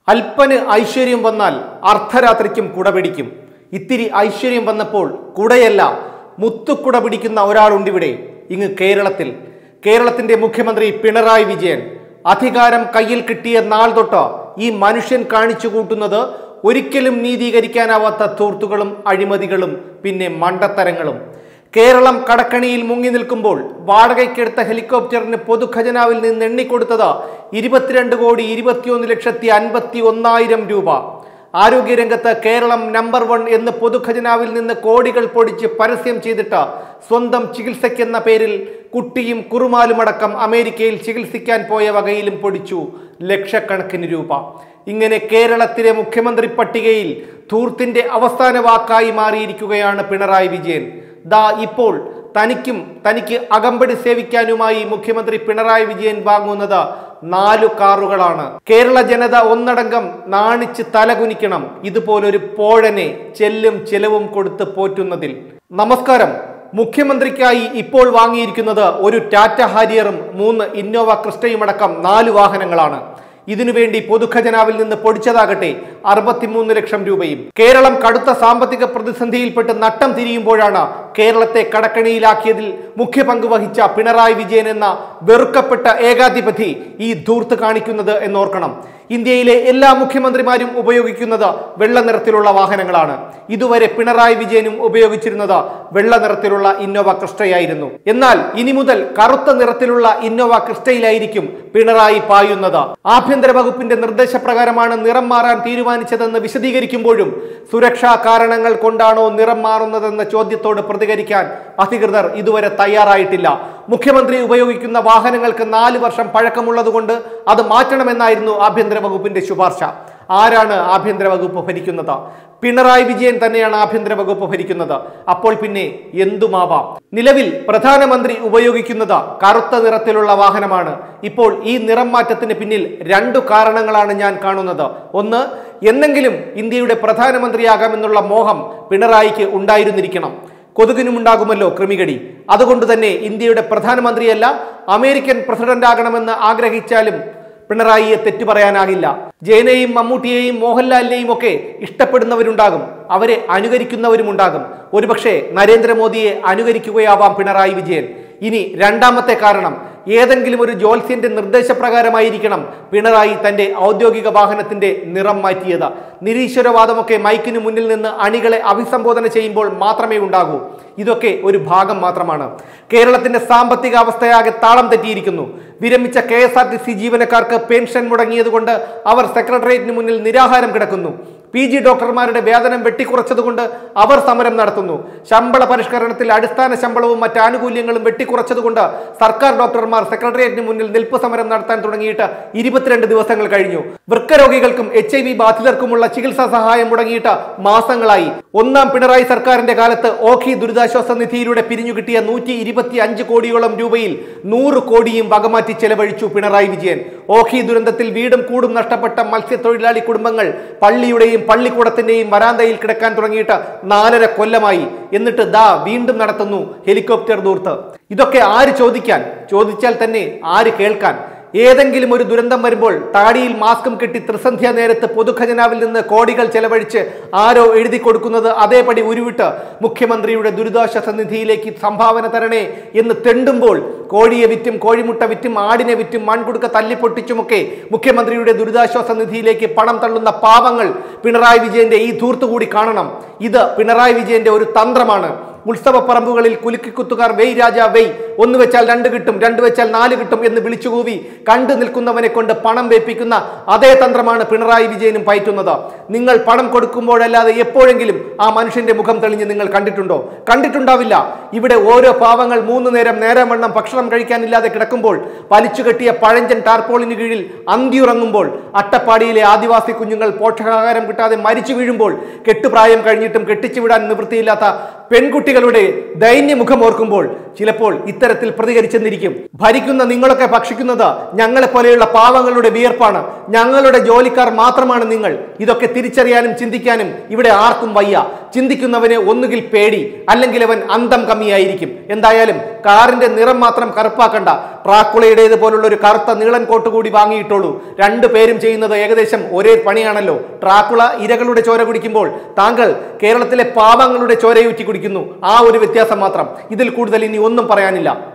അല്പന് ഐശ്വര്യം വന്നാൽ അർദ്ധരാത്രിക്കും കുട പിടിക്കും ഇത്തിരി ഐശ്വര്യം വന്നപ്പോൾ കുടയല്ല മുത്തുക്കുട പിടിക്കുന്ന ഒരാളുണ്ടിവിടെ ഇങ്ങ് കേരളത്തിൽ കേരളത്തിന്റെ മുഖ്യമന്ത്രി പിണറായി വിജയൻ അധികാരം കയ്യിൽ കിട്ടിയ നാൾ തൊട്ട് ഈ മനുഷ്യൻ കാണിച്ചു കൂട്ടുന്നത് ഒരിക്കലും നീതീകരിക്കാനാവാത്ത തൂർത്തുകളും അഴിമതികളും പിന്നെ മണ്ടത്തരങ്ങളും കേരളം കടക്കണിയിൽ മുങ്ങി നിൽക്കുമ്പോൾ വാടകയ്ക്കെടുത്ത ഹെലികോപ്റ്ററിന് പൊതുഖജനാവിൽ നിന്ന് എണ്ണിക്കൊടുത്തത് ഇരുപത്തിരണ്ട് കോടി ഇരുപത്തിയൊന്ന് ലക്ഷത്തി അൻപത്തി ഒന്നായിരം രൂപ ആരോഗ്യരംഗത്ത് കേരളം നമ്പർ വൺ എന്ന് പൊതുഖജനാവിൽ നിന്ന് കോടികൾ പൊടിച്ച് പരസ്യം ചെയ്തിട്ട് സ്വന്തം ചികിത്സയ്ക്കെന്ന പേരിൽ കുട്ടിയും കുറുമാലുമടക്കം അമേരിക്കയിൽ ചികിത്സിക്കാൻ പോയ വകയിലും പൊടിച്ചു ലക്ഷക്കണക്കിന് രൂപ ഇങ്ങനെ കേരളത്തിലെ മുഖ്യമന്ത്രി പട്ടികയിൽ ധൂർത്തിന്റെ അവസാന വാക്കായി മാറിയിരിക്കുകയാണ് പിണറായി വിജയൻ ദാ ഇപ്പോൾ തനിക്കും തനിക്ക് അകമ്പടി സേവിക്കാനുമായി മുഖ്യമന്ത്രി പിണറായി വിജയൻ വാങ്ങുന്നത് നാലു കാറുകളാണ് കേരള ജനത ഒന്നടങ്കം നാണിച്ച് തലകുനിക്കണം ഇതുപോലൊരു പോഴനെ ചെല്ലും ചെലവും കൊടുത്ത് പോറ്റുന്നതിൽ നമസ്കാരം മുഖ്യമന്ത്രിക്കായി ഇപ്പോൾ വാങ്ങിയിരിക്കുന്നത് ഒരു ടാറ്റ ഹാരിയറും മൂന്ന് ഇന്നോവ ക്രിസ്റ്റയുമടക്കം നാല് വാഹനങ്ങളാണ് ഇതിനുവേണ്ടി പൊതുഖജനാവിൽ നിന്ന് പൊടിച്ചതാകട്ടെ അറുപത്തിമൂന്ന് ലക്ഷം രൂപയും കേരളം കടുത്ത സാമ്പത്തിക പ്രതിസന്ധിയിൽപ്പെട്ട് നട്ടം തിരിയുമ്പോഴാണ് കേരളത്തെ കടക്കണിയിലാക്കിയതിൽ മുഖ്യ പങ്ക് വഹിച്ച പിണറായി വിജയൻ എന്ന വെറുക്കപ്പെട്ട ഏകാധിപതി ഈ ധൂർത്ത് കാണിക്കുന്നത് എന്നോർക്കണം ഇന്ത്യയിലെ എല്ലാ മുഖ്യമന്ത്രിമാരും ഉപയോഗിക്കുന്നത് വെള്ള നിറത്തിലുള്ള വാഹനങ്ങളാണ് ഇതുവരെ പിണറായി വിജയനും ഉപയോഗിച്ചിരുന്നത് വെള്ള നിറത്തിലുള്ള ഇന്നോവ ക്രിസ്റ്റയായിരുന്നു എന്നാൽ ഇനി മുതൽ കറുത്ത നിറത്തിലുള്ള ഇന്നോവ ക്രിസ്റ്റയിലായിരിക്കും പിണറായി പായുന്നത് ആഭ്യന്തര വകുപ്പിന്റെ നിർദ്ദേശപ്രകാരമാണ് നിറം മാറാൻ തീരുമാനിച്ചതെന്ന് വിശദീകരിക്കുമ്പോഴും സുരക്ഷാ കാരണങ്ങൾ കൊണ്ടാണോ നിറം മാറുന്നതെന്ന ചോദ്യത്തോട് പ്രതികരിക്കാൻ അധികൃതർ ഇതുവരെ തയ്യാറായിട്ടില്ല മുഖ്യമന്ത്രി ഉപയോഗിക്കുന്ന വാഹനങ്ങൾക്ക് നാല് വർഷം പഴക്കമുള്ളതുകൊണ്ട് അത് മാറ്റണമെന്നായിരുന്നു ആഭ്യന്തര വകുപ്പിന്റെ ശുപാർശ ആരാണ് ആഭ്യന്തര വകുപ്പ് ഭരിക്കുന്നത് പിണറായി വിജയൻ തന്നെയാണ് ആഭ്യന്തര വകുപ്പ് ഭരിക്കുന്നത് അപ്പോൾ പിന്നെ എന്തുമാവാം നിലവിൽ പ്രധാനമന്ത്രി ഉപയോഗിക്കുന്നത് കറുത്ത നിറത്തിലുള്ള വാഹനമാണ് ഇപ്പോൾ ഈ നിറം മാറ്റത്തിന് പിന്നിൽ രണ്ടു കാരണങ്ങളാണ് ഞാൻ കാണുന്നത് ഒന്ന് എന്നെങ്കിലും ഇന്ത്യയുടെ പ്രധാനമന്ത്രിയാകാമെന്നുള്ള മോഹം പിണറായിക്ക് ഉണ്ടായിരുന്നിരിക്കണം കൊതുകിനുമുണ്ടാകുമല്ലോ കൃമികടി അതുകൊണ്ട് തന്നെ ഇന്ത്യയുടെ പ്രധാനമന്ത്രിയല്ല അമേരിക്കൻ പ്രസിഡന്റ് ആകണമെന്ന് ആഗ്രഹിച്ചാലും പിണറായിയെ തെറ്റു പറയാനാകില്ല ജയനെയും മമ്മൂട്ടിയെയും മോഹൻലാലിനെയും ഒക്കെ ഇഷ്ടപ്പെടുന്നവരുണ്ടാകും അവരെ അനുകരിക്കുന്നവരുമുണ്ടാകും ഒരുപക്ഷെ നരേന്ദ്രമോദിയെ അനുകരിക്കുകയാവാം പിണറായി വിജയൻ ഇനി രണ്ടാമത്തെ കാരണം ഏതെങ്കിലും ഒരു ജ്യോത്സ്യന്റെ നിർദ്ദേശപ്രകാരമായിരിക്കണം പിണറായി തന്റെ ഔദ്യോഗിക വാഹനത്തിന്റെ നിറം മാറ്റിയത് നിരീശ്വരവാദമൊക്കെ മൈക്കിന് മുന്നിൽ നിന്ന് അണികളെ അഭിസംബോധന ചെയ്യുമ്പോൾ മാത്രമേ ഉണ്ടാകൂ ഇതൊക്കെ ഒരു ഭാഗം മാത്രമാണ് കേരളത്തിന്റെ സാമ്പത്തിക അവസ്ഥയാകെ താളം തെറ്റിയിരിക്കുന്നു വിരമിച്ച K S R T C ജീവനക്കാർക്ക് പെൻഷൻ മുടങ്ങിയതുകൊണ്ട് അവർ സെക്രട്ടേറിയറ്റിന് മുന്നിൽ നിരാഹാരം കിടക്കുന്നു പി ജി ഡോക്ടർമാരുടെ വേതനം വെട്ടിക്കുറച്ചതുകൊണ്ട് അവർ സമരം നടത്തുന്നു ശമ്പള പരിഷ്കരണത്തിൽ അടിസ്ഥാന ശമ്പളവും മറ്റ് ആനുകൂല്യങ്ങളും വെട്ടിക്കുറച്ചതുകൊണ്ട് സർക്കാർ ഡോക്ടർമാർ സെക്രട്ടേറിയറ്റിന് മുന്നിൽ നിൽപ്പ് സമരം നടത്താൻ തുടങ്ങിയിട്ട് ഇരുപത്തിരണ്ട് ദിവസങ്ങൾ കഴിഞ്ഞു വൃക്കരോഗികൾക്കും എച്ച് ഐ വി ബാധിതർക്കുമുള്ള ചികിത്സാ സഹായം മുടങ്ങിയിട്ട് മാസങ്ങളായി ഒന്നാം പിണറായി സർക്കാരിന്റെ കാലത്ത് ഓഖി ദുരിതാശ്വാസ നിധിയിലൂടെ പിരിഞ്ഞു കിട്ടിയ നൂറ്റി ഇരുപത്തി അഞ്ച് കോടിയോളം രൂപയിൽ നൂറ് കോടിയും വകമാറ്റി ചെലവഴിച്ചു പിണറായി വിജയൻ ഓഖി ദുരന്തത്തിൽ വീടും കൂടും നഷ്ടപ്പെട്ട മത്സ്യത്തൊഴിലാളി കുടുംബങ്ങൾ പള്ളിയുടെയും പള്ളിക്കൂടത്തിന്റെയും വരാന്തയിൽ കിടക്കാൻ തുടങ്ങിയിട്ട് നാലര കൊല്ലമായി എന്നിട്ട് ദാ വീണ്ടും നടത്തുന്നു ഹെലികോപ്റ്റർ ദൂർത്ത് ഇതൊക്കെ ആര് ചോദിക്കാൻ ചോദിച്ചാൽ തന്നെ ആര് കേൾക്കാൻ ഏതെങ്കിലും ഒരു ദുരന്തം വരുമ്പോൾ താടിയിൽ മാസ്കും കെട്ടി ത്രിസന്ധ്യ നേരത്ത് പൊതുഖജനാവിൽ നിന്ന് കോടികൾ ചെലവഴിച്ച് ആരോ എഴുതി കൊടുക്കുന്നത് അതേപടി ഉരുവിട്ട് മുഖ്യമന്ത്രിയുടെ ദുരിതാശ്വാസ നിധിയിലേക്ക് സംഭാവന തരണേ എന്ന് തെണ്ടുമ്പോൾ കോഴിയെ വിറ്റും കോഴിമുട്ട വിറ്റും ആടിനെ വിറ്റും മൺകുടുക്ക തല്ലിപ്പൊട്ടിച്ചുമൊക്കെ മുഖ്യമന്ത്രിയുടെ ദുരിതാശ്വാസ നിധിയിലേക്ക് പണം തള്ളുന്ന പാവങ്ങൾ പിണറായി വിജയന്റെ ഈ ധൂർത്തുകൂടി കാണണം ഇത് പിണറായി വിജയന്റെ ഒരു തന്ത്രമാണ് ഉത്സവപ്പറമ്പുകളിൽ കുലുക്കിക്കുത്തുകാർ വെയ് രാജ വെയ് ഒന്ന് വെച്ചാൽ രണ്ട് കിട്ടും രണ്ട് വെച്ചാൽ നാല് കിട്ടും എന്ന് വിളിച്ചുകൂവി കണ്ടു നിൽക്കുന്നവനെ കൊണ്ട് പണം വേപ്പിക്കുന്ന അതേ തന്ത്രമാണ് പിണറായി വിജയനും പയറ്റുന്നത് നിങ്ങൾ പണം കൊടുക്കുമ്പോഴല്ലാതെ എപ്പോഴെങ്കിലും ആ മനുഷ്യന്റെ മുഖം തെളിഞ്ഞ് നിങ്ങൾ കണ്ടിട്ടുണ്ടോ കണ്ടിട്ടുണ്ടാവില്ല ഇവിടെ ഓരോ പാവങ്ങൾ മൂന്ന് നേരം നേരം വണ്ണം ഭക്ഷണം കഴിക്കാനില്ലാതെ കിടക്കുമ്പോൾ വലിച്ചു കെട്ടിയ പഴഞ്ചൻ ടാർപോളിന് കീഴിൽ അന്തിയുറങ്ങുമ്പോൾ അട്ടപ്പാടിയിലെ ആദിവാസി കുഞ്ഞുങ്ങൾ പോഷകാഹാരം കിട്ടാതെ മരിച്ചു വീഴുമ്പോൾ കെട്ടുപ്രായം കഴിഞ്ഞിട്ടും കെട്ടിച്ചു വിടാൻ നിവൃത്തിയില്ലാത്ത പെൺകുട്ടികൾ കുട്ടികളുടെ ദൈന്യമുഖം ഓർക്കുമ്പോൾ ചിലപ്പോൾ ഇത്തരത്തിൽ പ്രതികരിച്ചെന്നിരിക്കും ഭരിക്കുന്ന നിങ്ങളൊക്കെ ഭക്ഷിക്കുന്നത് ഞങ്ങളെ പോലെയുള്ള പാവങ്ങളുടെ വിയർപ്പാണ് ഞങ്ങളുടെ ജോലിക്കാർ മാത്രമാണ് നിങ്ങൾ ഇതൊക്കെ തിരിച്ചറിയാനും ചിന്തിക്കാനും ഇവിടെ ആർക്കും വയ്യ ചിന്തിക്കുന്നവന് ഒന്നുകിൽ പേടി അല്ലെങ്കിൽ അവൻ അന്തം കമ്മിയായിരിക്കും എന്തായാലും കാറിന്റെ നിറം മാത്രം കറുപ്പാക്കണ്ട ട്രാക്കുളയുടേത് പോലുള്ള ഒരു കറുത്ത നീളൻ കോട്ട് കൂടി വാങ്ങിയിട്ടുള്ളൂ രണ്ടു പേരും ചെയ്യുന്നത് ഏകദേശം ഒരേ പണിയാണല്ലോ ട്രാക്കുള ഇരകളുടെ ചോര കുടിക്കുമ്പോൾ താങ്കൾ കേരളത്തിലെ പാവങ്ങളുടെ ചോരയൂറ്റി കുടിക്കുന്നു ആ ഒരു വ്യത്യാസം മാത്രം ഇതിൽ കൂടുതൽ ഇനി ഒന്നും പറയാനില്ല